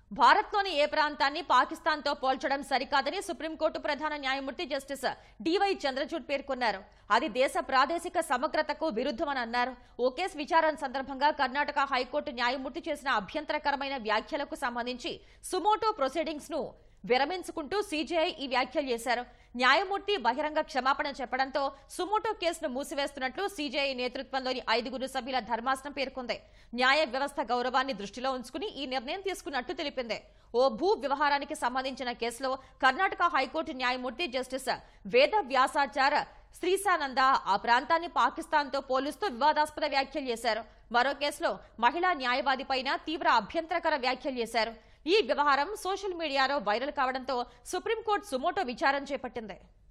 భారత్లోని ఏ ప్రాంతాన్ని పాకిస్తాన్తో పోల్చడం సరికాదని సుప్రీంకోర్టు ప్రధాన న్యాయమూర్తి జస్టిస్ డివై చంద్రచూడ్ పేర్కొన్నారు అది దేశ ప్రాదేశిక సమగ్రతకు విరుద్ధమని అన్నారు ఓ కేసు విచారణ సందర్భంగా కర్ణాటక హైకోర్టు న్యాయమూర్తి చేసిన అభ్యంతరకరమైన వ్యాఖ్యలకు సంబంధించి సుమోటో ప్రొసీడింగ్స్ ను విరమించుకుంటూ సీజీఐ ఈ వ్యాఖ్యలు చేశారు న్యాయమూర్తి బహిరంగ క్షమాపణ చెప్పడంతో సుమోటో కేసును మూసివేస్తున్నట్లు సీజీఐ నేతృత్వంలోని ఐదుగురు సభ్యుల ధర్మాసనం పేర్కొంది న్యాయ వ్యవస్థ గౌరవాన్ని దృష్టిలో ఉంచుకుని ఈ నిర్ణయం తీసుకున్నట్టు తెలిపింది ఓ భూ వ్యవహారానికి సంబంధించిన కేసులో కర్ణాటక హైకోర్టు న్యాయమూర్తి జస్టిస్ వేద వ్యాసాచార్ శ్రీశానంద ఆ ప్రాంతాన్ని పాకిస్తాన్తో పోలుస్తూ వివాదాస్పద వ్యాఖ్యలు చేశారు మరో కేసులో మహిళా న్యాయవాదిపైన తీవ్ర అభ్యంతరకర వ్యాఖ్యలు చేశారు ఈ వ్యవహారం సోషల్ మీడియాలో వైరల్ కావడంతో సుప్రీంకోర్టు సుమోటో విచారణ చేపట్టింది